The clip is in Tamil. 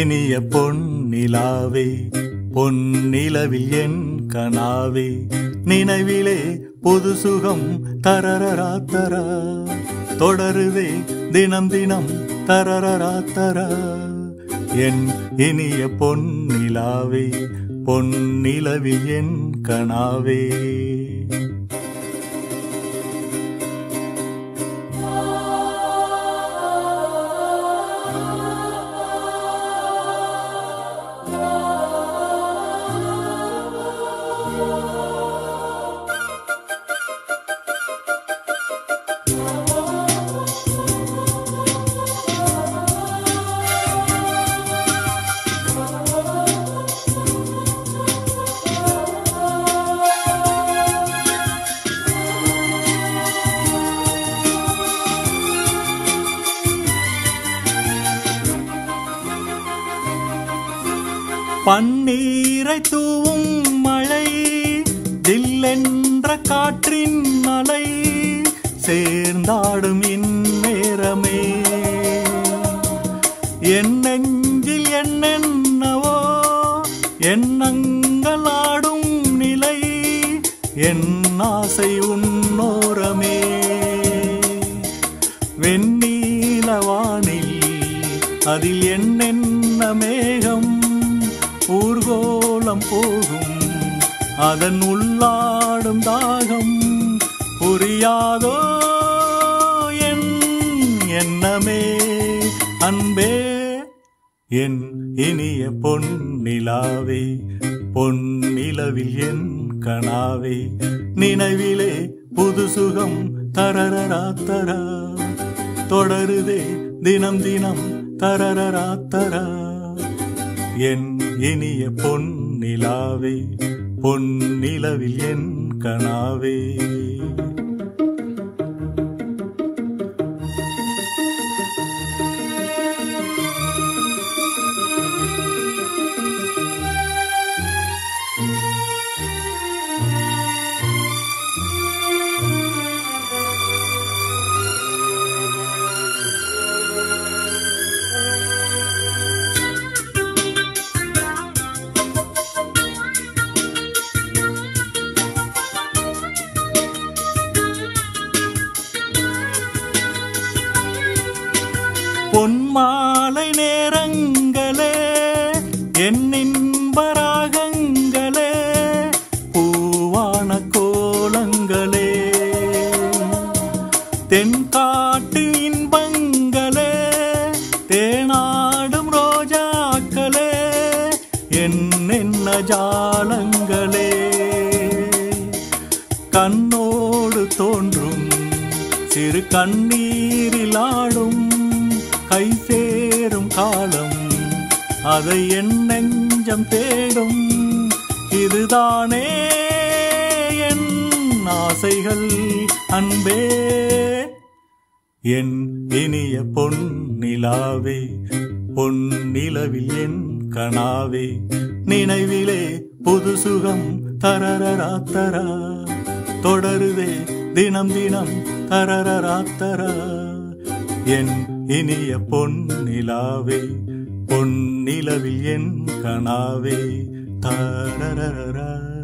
இனிய பொன்னிலாவே பொன்னிலவில் என் கனாவே நினைவிலே பொது சுகம் தரரரா தரா தொடருதே தினம் தினம் தரரரா தரா என் இனிய பொன்னிலாவே பொன்னிலவில் என் கனாவே பன்னீரை தூவும் மழை தில்லென்ற காற்றின் அலை சேர்ந்தாடும் இந்நேரமே என் நெஞ்சில் என்னென்னவோ எண்ணங்களாடும் நிலை என் ஆசை உன்னோரமே வெண்ணீலவானில் அதில் என்னென்ன மேகம் ஊர்கோலம் போகும் அதன் உள்ளாடும் தாகம் புரியாதோ என் எண்ணமே அன்பே என் இனிய பொன்னிலாவே பொன்னிலவில் என் கனாவே நினைவிலே புது சுகம் தரரரா தரா தொடருதே தினம் தினம் தரரரா தரா என் இனிய பொன்னிலாவே பொன்னிலவில் என் கனாவே பொன்மாலை நேரங்களே என்னின்பராகங்களே பூவான கோலங்களே தென்காட்டு இன்பங்களே தேனாடும் ரோஜாக்களே என்னென்ன ஜாலங்களே கண்ணோடு தோன்றும் சிறு கண்ணீரில் ஆடும் கை சேரும் காலம் அதை என் நெஞ்சம் தேடும் இதுதானே என் ஆசைகள் அன்பே என் இனிய பொன்னிலாவே பொன்னிலவில் என் கனாவே நினைவிலே புது சுகம் தரரரா தரா தொடருதே தினம் தினம் தரரரா தரா என் இனிய பொன்னிலாவே பொன்னிலவில் என் கனாவே தரரரா